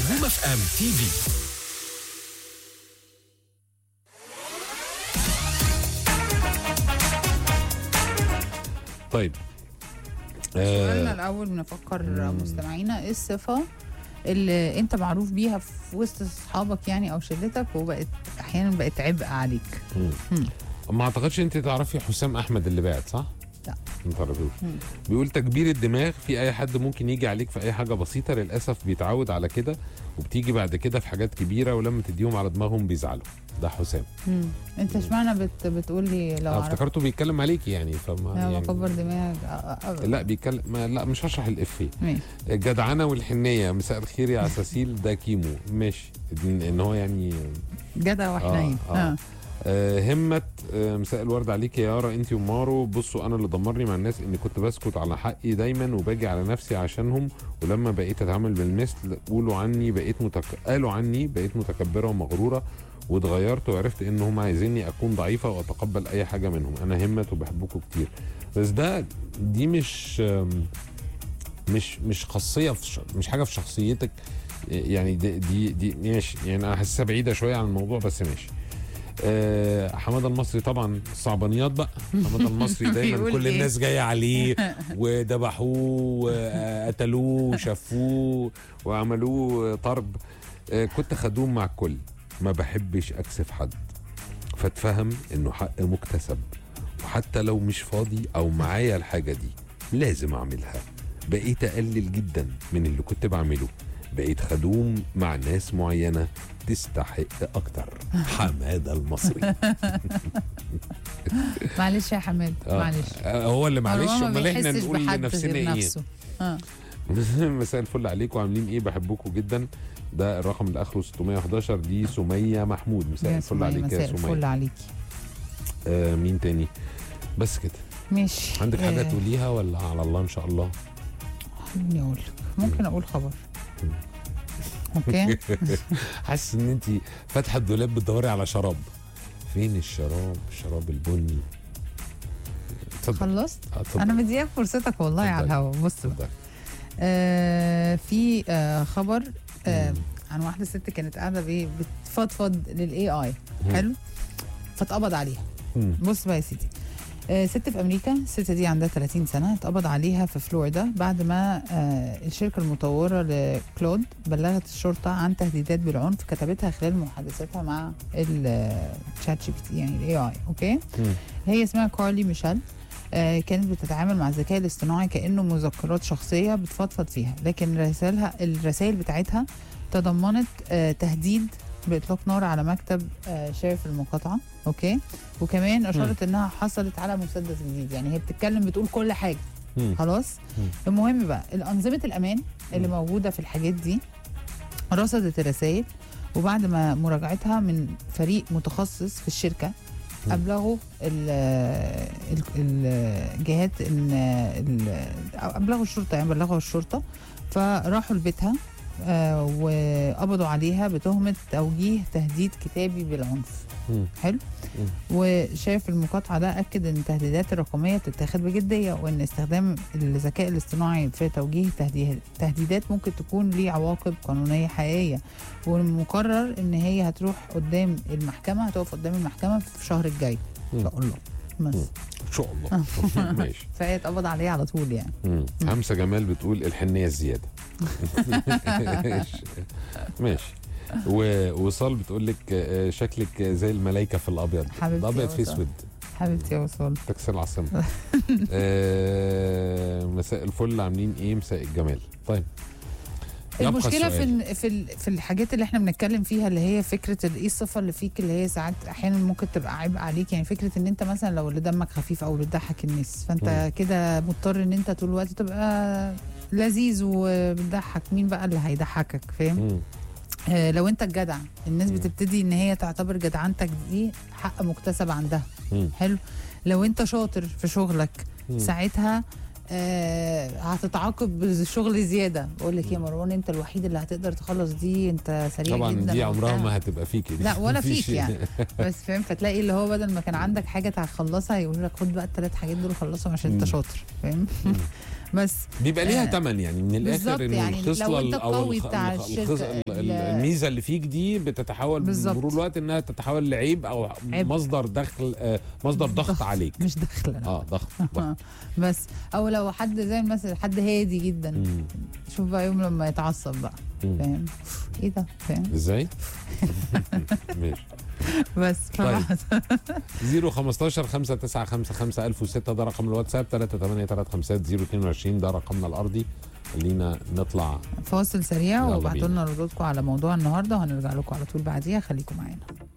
نجوم اف ام تي في طيب سؤالنا آه الاول نفكر مستمعينا ايه الصفه اللي انت معروف بيها في وسط اصحابك يعني او شلتك وبقت احيانا بقت عبء عليك مم. ما اعتقدش انت تعرفي حسام احمد اللي بعت صح؟ لا. ما تعرفوش مم. بيقول تكبير الدماغ في اي حد ممكن يجي عليك في اي حاجه بسيطه للاسف بيتعود على كده وبتيجي بعد كده في حاجات كبيره ولما تديهم على دماغهم بيزعلوا ده حسام مم. انت اشمعنى بت بتقول لي لو أنا عرفت افتكرته بيتكلم عليكي يعني فما لا يعني بكبر دماغك أ- أ- أ- لا بيتكلم ما لا مش هشرح الافيه ماشي الجدعنه والحنيه مساء الخير يا عساسيل ده كيمو ماشي ان إن هو يعني جدع وحنين آه، آه. آه همة آه مساء الورد عليك يا يارا انت ومارو بصوا انا اللي دمرني مع الناس اني كنت بسكت على حقي دايما وباجي على نفسي عشانهم ولما بقيت اتعامل بالمثل قولوا عني بقيت متك... قالوا عني بقيت متكبره ومغروره واتغيرت وعرفت ان هم عايزيني اكون ضعيفه واتقبل اي حاجه منهم انا همت وبحبكم كتير بس ده دي مش آم، مش مش خاصيه في ش... مش حاجه في شخصيتك يعني دي دي, دي ماشي يعني انا حاسسها بعيده شويه عن الموضوع بس ماشي آه حماده المصري طبعا الصعبانيات بقى حماده المصري دايما بيقول كل إيه؟ الناس جايه عليه وذبحوه وقتلوه وشافوه وعملوه طرب آه كنت خدوم مع الكل ما بحبش اكسف حد فاتفهم انه حق مكتسب وحتى لو مش فاضي او معايا الحاجه دي لازم اعملها بقيت اقلل جدا من اللي كنت بعمله بقيت خدوم مع ناس معينه تستحق اكتر حماده المصري معلش يا حماد آه. معلش آه، هو اللي معلش مروان ما امال احنا بيحسش نقول بحد لنفسنا غير ايه نفسه. اه مساء الفل عليكم عاملين ايه بحبكم جدا ده الرقم اللي اخره 611 دي سميه محمود مساء يا الفل سمية، عليك يا مساء الفل سميه عليكي آه مين تاني بس كده ماشي عندك حاجه آه، تقوليها ولا على الله ان شاء الله خليني اقول لك ممكن اقول خبر اوكي حاسس ان انت فاتحه الدولاب بتدوري على شراب فين الشراب الشراب البني اتفضل خلصت آه، اتفضل انا مدياك فرصتك والله على اتفضل. الهوا بص بقى اتفضل. آه في آه خبر آه مم. عن واحده ست كانت قاعده بايه بتفضفض للاي اي مم. حلو فاتقبض عليها مم. بص بقى يا سيدي آه ست في امريكا الست دي عندها 30 سنه اتقبض عليها في فلوريدا بعد ما آه الشركه المطوره لكلود بلغت الشرطه عن تهديدات بالعنف كتبتها خلال محادثتها مع الشات جي بي تي يعني الاي اي اوكي مم. هي اسمها كارلي ميشيل آه، كانت بتتعامل مع الذكاء الاصطناعي كانه مذكرات شخصيه بتفضفض فيها لكن رسائلها الرسائل بتاعتها تضمنت آه، تهديد باطلاق نار على مكتب آه، شرف المقاطعه اوكي وكمان اشارت انها حصلت على مسدس جديد يعني هي بتتكلم بتقول كل حاجه مم. خلاص مم. المهم بقى الانظمه الامان اللي مم. موجوده في الحاجات دي رصدت الرسائل وبعد ما مراجعتها من فريق متخصص في الشركه مم. ابلغوا ال- ال- الجهات ان ال- أو ابلغوا الشرطه يعني بلغوا الشرطه فراحوا لبيتها آه، وقبضوا عليها بتهمه توجيه تهديد كتابي بالعنف مم. حلو مم. وشايف المقاطعه ده اكد ان التهديدات الرقميه بتتاخد بجديه وان استخدام الذكاء الاصطناعي في توجيه تهديه- تهديدات ممكن تكون ليه عواقب قانونيه حقيقيه والمقرر ان هي هتروح قدام المحكمه هتقف قدام المحكمه في الشهر الجاي ان شاء الله بس مم. ان شاء الله ماشي فهي اتقبض عليه على طول يعني مم. همسه جمال بتقول الحنيه الزياده ماشي ماشي ووصال بتقول لك آه، شكلك زي الملايكه في الابيض حبيبتي الابيض يا في وصال. اسود حبيبتي يا وصال تكسر العاصمه آه، مساء الفل عاملين ايه مساء الجمال طيب يبقى المشكله في السؤال. ال- في ال- في الحاجات اللي احنا بنتكلم فيها اللي هي فكره ال- ايه الصفه اللي فيك اللي هي ساعات احيانا ممكن تبقى عبء عليك يعني فكره ان انت مثلا لو اللي دمك خفيف او اللي بتضحك الناس فانت مم. كده مضطر ان انت طول الوقت تبقى لذيذ وبتضحك مين بقى اللي هيضحكك فاهم مم. آه لو انت الجدع الناس مم. بتبتدي ان هي تعتبر جدعنتك دي حق مكتسب عندها مم. حلو لو انت شاطر في شغلك مم. ساعتها آه هتتعاقب بالشغل زياده بقول لك يا مروان انت الوحيد اللي هتقدر تخلص دي انت سريع طبعا جدا دي عمرها وبتاع. ما هتبقى فيك دي لا، ولا مفيش- فيك يعني. بس فاهم فتلاقي اللي هو بدل ما كان عندك حاجه تخلصها يقول لك خد بقى الثلاث حاجات دول خلصهم عشان انت مم. شاطر فاهم مم. بس بيبقى ليها آه، ثمن يعني من الاخر بالظبط انه يعني الخصله لو انت ال- او القوي الخ- بتاع الخ- الشركة، الخص- ال- الميزه اللي فيك دي بتتحول بالظبط. بمرور الوقت انها تتحول لعيب او عيب. مصدر دخل آه، مصدر ضغط ضغط. عليك مش داخله اه ضغط ضغط بس او لو حد زي مثلا حد هادي جدا مم. شوف بقى يوم لما يتعصب بقى مم. فاهم ايه ده فاهم ازاي؟ ماشي بس طيب. فبعد- 015 5955 1006 ده رقم الواتساب 38350 022 ده رقمنا الارضي خلينا نطلع فاصل سريع يلا وابعتوا بينا. لنا ردودكم على موضوع النهارده وهنرجع لكم على طول بعديها خليكم معانا